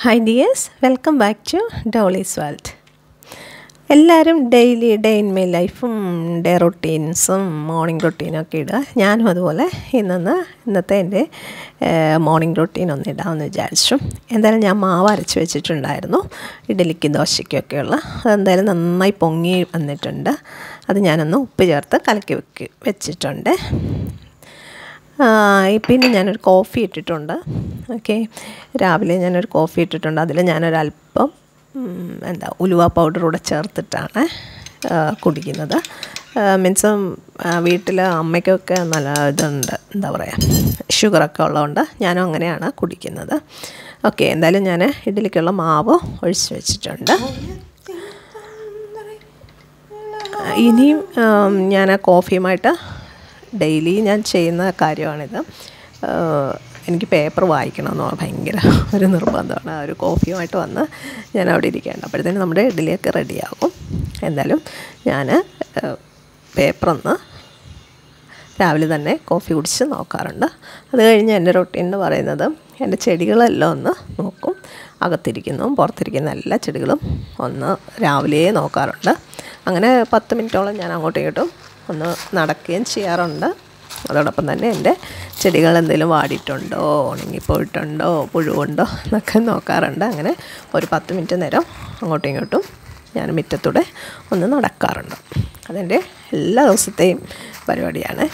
hi dears welcome back to Dolly's world എല്ലാവരും daily day in my ലൈഫും day റൊട്ടീൻസും morning റൊട്ടീനൊക്കെ ഇടുക ഞാനും അതുപോലെ ഇന്നൊന്ന് ഇന്നത്തെ എൻ്റെ മോർണിംഗ് റൊട്ടീൻ ഒന്ന് ഇടാമെന്ന് വിചാരിച്ചു എന്തായാലും ഞാൻ മാവ് അരച്ച് വെച്ചിട്ടുണ്ടായിരുന്നു ഇഡലിക്ക് ദോശയ്ക്കൊക്കെയുള്ള അതെന്തായാലും നന്നായി പൊങ്ങി വന്നിട്ടുണ്ട് അത് ഞാനൊന്ന് ഉപ്പ് ചേർത്ത് കലക്കി വെക്ക് വെച്ചിട്ടുണ്ട് പിന്നെ ഞാനൊരു കോഫി ഇട്ടിട്ടുണ്ട് ഓക്കെ രാവിലെ ഞാനൊരു കോഫി ഇട്ടിട്ടുണ്ട് അതിൽ ഞാനൊരല്പം എന്താ ഉലുവ പൗഡർ കൂടെ ചേർത്തിട്ടാണ് കുടിക്കുന്നത് മീൻസ് വീട്ടിൽ അമ്മയ്ക്കൊക്കെ നല്ല ഇതുണ്ട് എന്താ പറയുക ഷുഗറൊക്കെ ഉള്ളതുകൊണ്ട് ഞാനും അങ്ങനെയാണ് കുടിക്കുന്നത് ഓക്കെ എന്തായാലും ഞാൻ ഇഡ്ഡലിക്കുള്ള മാവ് ഒഴിച്ച് വെച്ചിട്ടുണ്ട് ഇനിയും ഞാൻ കോഫിയുമായിട്ട് ഡെയിലി ഞാൻ ചെയ്യുന്ന കാര്യമാണിത് എനിക്ക് പേപ്പർ വായിക്കണമെന്ന് ഭയങ്കര ഒരു നിർബന്ധമാണ് ഒരു കോഫിയുമായിട്ട് വന്ന് ഞാൻ അവിടെ ഇരിക്കേണ്ട അപ്പോഴത്തേനും നമ്മുടെ ഇഡ്ഡലിയൊക്കെ റെഡിയാകും എന്തായാലും ഞാൻ പേപ്പറൊന്ന് രാവിലെ തന്നെ കോഫി കുടിച്ച് നോക്കാറുണ്ട് അത് കഴിഞ്ഞ് എൻ്റെ റൊട്ടീൻ എന്ന് പറയുന്നത് എൻ്റെ ചെടികളെല്ലാം ഒന്ന് നോക്കും അകത്തിരിക്കുന്നു പുറത്തിരിക്കുന്ന എല്ലാ ചെടികളും ഒന്ന് രാവിലെ നോക്കാറുണ്ട് അങ്ങനെ പത്ത് മിനിറ്റോളം ഞാൻ അങ്ങോട്ടും ഇങ്ങോട്ടും ഒന്ന് നടക്കുകയും ചെയ്യാറുണ്ട് അതോടൊപ്പം തന്നെ എൻ്റെ ചെടികൾ എന്തെങ്കിലും വാടിയിട്ടുണ്ടോ ഉണങ്ങിപ്പോയിട്ടുണ്ടോ പുഴുവുണ്ടോ എന്നൊക്കെ നോക്കാറുണ്ട് അങ്ങനെ ഒരു പത്ത് മിനിറ്റ് നേരം അങ്ങോട്ടും ഇങ്ങോട്ടും ഞാൻ മുറ്റത്തൂടെ ഒന്ന് നടക്കാറുണ്ട് അതെൻ്റെ എല്ലാ ദിവസത്തെയും പരിപാടിയാണ്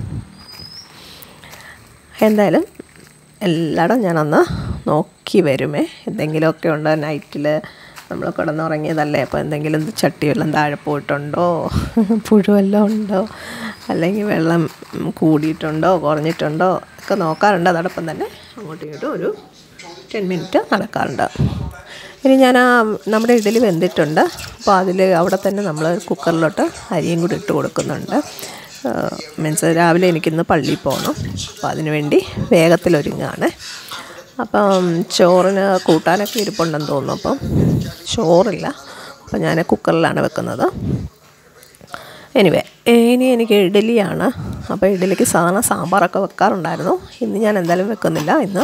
എന്തായാലും എല്ലായിടും ഞാനൊന്ന് നോക്കി വരുമേ എന്തെങ്കിലുമൊക്കെ ഉണ്ടോ നൈറ്റിൽ നമ്മൾ കിടന്നുറങ്ങിയതല്ലേ അപ്പോൾ എന്തെങ്കിലും ചട്ടി വെള്ളം താഴെ പോയിട്ടുണ്ടോ പുഴുവെല്ലാം ഉണ്ടോ അല്ലെങ്കിൽ വെള്ളം കൂടിയിട്ടുണ്ടോ കുറഞ്ഞിട്ടുണ്ടോ ഒക്കെ നോക്കാറുണ്ട് അതോടൊപ്പം തന്നെ അങ്ങോട്ടും ഇങ്ങോട്ടും ഒരു ടെൻ മിനിറ്റ് നടക്കാറുണ്ട് ഇനി ഞാൻ ആ നമ്മുടെ ഇഡലി വെന്തിട്ടുണ്ട് അപ്പോൾ അതിൽ അവിടെ തന്നെ നമ്മൾ കുക്കറിലോട്ട് അരിയും കൂടി ഇട്ട് കൊടുക്കുന്നുണ്ട് മീൻസ് രാവിലെ എനിക്കിന്ന് പള്ളിയിൽ പോകണം അപ്പോൾ അതിനുവേണ്ടി വേഗത്തിലൊരുങ്ങാണ് അപ്പം ചോറിന് കൂട്ടാനൊക്കെ ഇരിപ്പുണ്ടെന്ന് തോന്നുന്നു അപ്പം ചോറില്ല അപ്പം ഞാൻ കുക്കറിലാണ് വെക്കുന്നത് എനിവേ ഇനി എനിക്ക് ഇഡലിയാണ് അപ്പോൾ ഇഡലിക്ക് സാധാരണ സാമ്പാറൊക്കെ വെക്കാറുണ്ടായിരുന്നു ഇന്ന് ഞാൻ എന്തായാലും വെക്കുന്നില്ല ഇന്ന്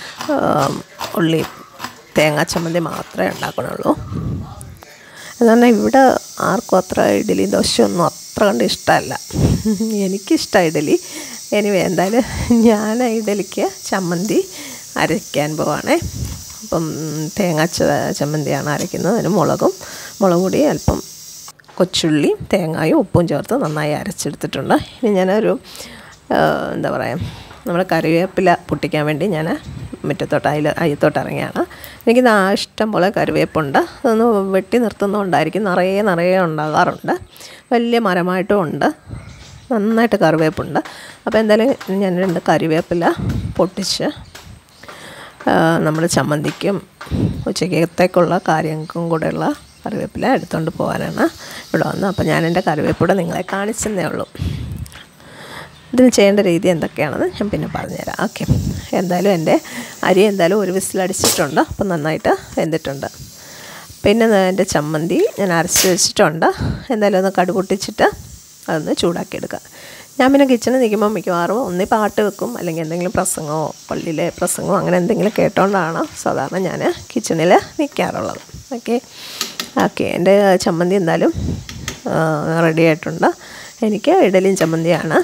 ഉള്ളി തേങ്ങാ ചമ്മന്തി മാത്രമേ ഉണ്ടാക്കണുള്ളൂ എന്നാൽ ഇവിടെ ആർക്കും അത്ര ഇഡലി ദോശയൊന്നും അത്ര കണ്ട് ഇഷ്ടമല്ല എനിക്കിഷ്ടമാണ് ഇഡലി എനിവേ എന്തായാലും ഞാൻ ഇഡലിക്ക് ചമ്മന്തി അരയ്ക്കാൻ പോവാണേ അപ്പം തേങ്ങ ചമ്മന്തിയാണ് അരയ്ക്കുന്നത് അതിന് മുളകും മുളക് പൊടി അല്പം കൊച്ചുള്ളി തേങ്ങായും ഉപ്പും ചേർത്ത് നന്നായി അരച്ചെടുത്തിട്ടുണ്ട് ഇനി ഞാനൊരു എന്താ പറയുക നമ്മുടെ കറിവേപ്പില പൊട്ടിക്കാൻ വേണ്ടി ഞാൻ മുറ്റത്തോട്ട് അതിൽ അയ്യത്തോട്ട് ഇറങ്ങിയാണ് എനിക്ക് ഇഷ്ടം പോലെ കറിവേപ്പുണ്ട് അതൊന്ന് വെട്ടി നിർത്തുന്നതുകൊണ്ടായിരിക്കും നിറയെ നിറയെ ഉണ്ടാകാറുണ്ട് വലിയ മരമായിട്ടും ഉണ്ട് നന്നായിട്ട് കറിവേപ്പുണ്ട് അപ്പോൾ എന്തായാലും ഞാൻ രണ്ട് കറിവേപ്പില പൊട്ടിച്ച് നമ്മുടെ ചമ്മന്തിക്കും ഉച്ചക്കത്തേക്കുള്ള കാര്യങ്ങൾക്കും കൂടെയുള്ള കറിവേപ്പില എടുത്തുകൊണ്ട് പോകാനാണ് ഇവിടെ വന്നത് അപ്പോൾ ഞാൻ എൻ്റെ കറിവേപ്പില നിങ്ങളെ കാണിച്ചെന്നേ ഉള്ളൂ ഇതിന് ചെയ്യേണ്ട രീതി എന്തൊക്കെയാണെന്ന് ഞാൻ പിന്നെ പറഞ്ഞുതരാം ഓക്കെ എന്തായാലും എൻ്റെ അരി എന്തായാലും ഒരു വിസിലടിച്ചിട്ടുണ്ട് അപ്പം നന്നായിട്ട് വെന്തിട്ടുണ്ട് പിന്നെ എൻ്റെ ചമ്മന്തി ഞാൻ അരച്ച് വെച്ചിട്ടുണ്ട് എന്തായാലും ഒന്ന് കടുപൊട്ടിച്ചിട്ട് അതൊന്ന് ചൂടാക്കിയെടുക്കുക ഞാൻ പിന്നെ കിച്ചണിൽ നിൽക്കുമ്പോൾ മിക്കവാറും ഒന്നീ പാട്ട് വെക്കും അല്ലെങ്കിൽ എന്തെങ്കിലും പ്രസംഗമോ പള്ളിയിലെ പ്രസംഗമോ അങ്ങനെ എന്തെങ്കിലും കേട്ടോണ്ടാണ് സാധാരണ ഞാൻ കിച്ചണിൽ നിൽക്കാറുള്ളത് ഓക്കെ ഓക്കെ എൻ്റെ ചമ്മന്തി എന്തായാലും റെഡി ആയിട്ടുണ്ട് എനിക്ക് ഇഡലിയും ചമ്മന്തിയാണ്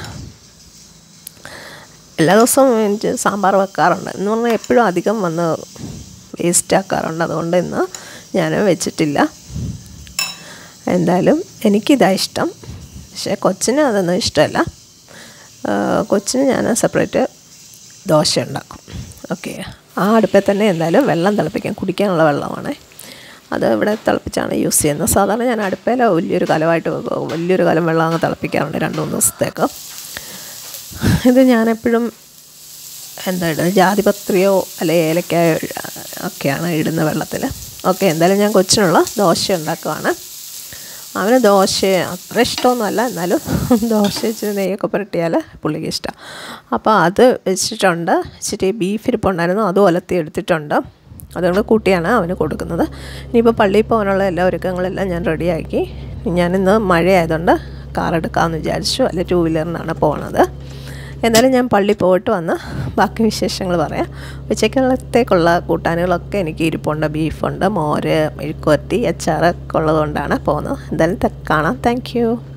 എല്ലാ ദിവസവും എനിക്ക് സാമ്പാർ വെക്കാറുണ്ട് എന്ന് പറഞ്ഞാൽ എപ്പോഴും അധികം വന്ന് വേസ്റ്റ് ആക്കാറുണ്ട് അതുകൊണ്ട് ഇന്ന് ഞാൻ വെച്ചിട്ടില്ല എന്തായാലും എനിക്കിതാണ് ഇഷ്ടം പക്ഷേ കൊച്ചിന് അതൊന്നും ഇഷ്ടമല്ല കൊച്ചിന് ഞാൻ സെപ്പറേറ്റ് ദോശ ഉണ്ടാക്കും ഓക്കെ ആ അടുപ്പിൽ തന്നെ എന്തായാലും വെള്ളം തിളപ്പിക്കാം കുടിക്കാനുള്ള വെള്ളമാണ് അത് ഇവിടെ തിളപ്പിച്ചാണ് യൂസ് ചെയ്യുന്നത് സാധാരണ ഞാൻ അടുപ്പയിൽ വലിയൊരു കലമായിട്ട് വലിയൊരു കലം വെള്ളം അങ്ങ് തിളപ്പിക്കാറുണ്ട് രണ്ട് മൂന്ന് ദിവസത്തേക്ക് ഇത് ഞാനെപ്പോഴും എന്താ ഇടുക ജാതിപത്രിയോ അല്ലെ ഏലക്കായോ ഒക്കെയാണ് ഇടുന്ന വെള്ളത്തിൽ ഓക്കെ എന്തായാലും ഞാൻ കൊച്ചിനുള്ള ദോശ ഉണ്ടാക്കുവാണ് അവന് ദോശ അത്ര ഇഷ്ടമൊന്നുമല്ല എന്നാലും ദോശ ഇച്ചിരി നെയ്യൊക്കെ പുരട്ടിയാൽ പുള്ളിക്ക് ഇഷ്ടമാണ് അപ്പോൾ അത് വെച്ചിട്ടുണ്ട് ഇച്ചിരി ബീഫ് ഇരിപ്പുണ്ടായിരുന്നു അതും ഒലത്തി എടുത്തിട്ടുണ്ട് അതുകൊണ്ട് കൂട്ടിയാണ് അവന് കൊടുക്കുന്നത് ഇനിയിപ്പോൾ പള്ളിയിൽ പോകാനുള്ള എല്ലാ ഒരുക്കങ്ങളെല്ലാം ഞാൻ റെഡിയാക്കി ഞാനിന്ന് മഴയായതുകൊണ്ട് കാർ എടുക്കാമെന്ന് വിചാരിച്ചു അല്ലെ ടൂ വീലറിനാണ് പോണത് എന്നാലും ഞാൻ പള്ളി പോയിട്ട് വന്ന് ബാക്കി വിശേഷങ്ങൾ പറയാം ഉച്ചക്കലത്തേക്കുള്ള കൂട്ടാനുകളൊക്കെ എനിക്ക് ഇരിപ്പുണ്ട് ബീഫുണ്ട് മോര് മെഴുക്കുവരട്ടി അച്ചാറൊക്കെ ഉള്ളതുകൊണ്ടാണ് പോകുന്നത് എന്തായാലും ത- കാണാം താങ്ക്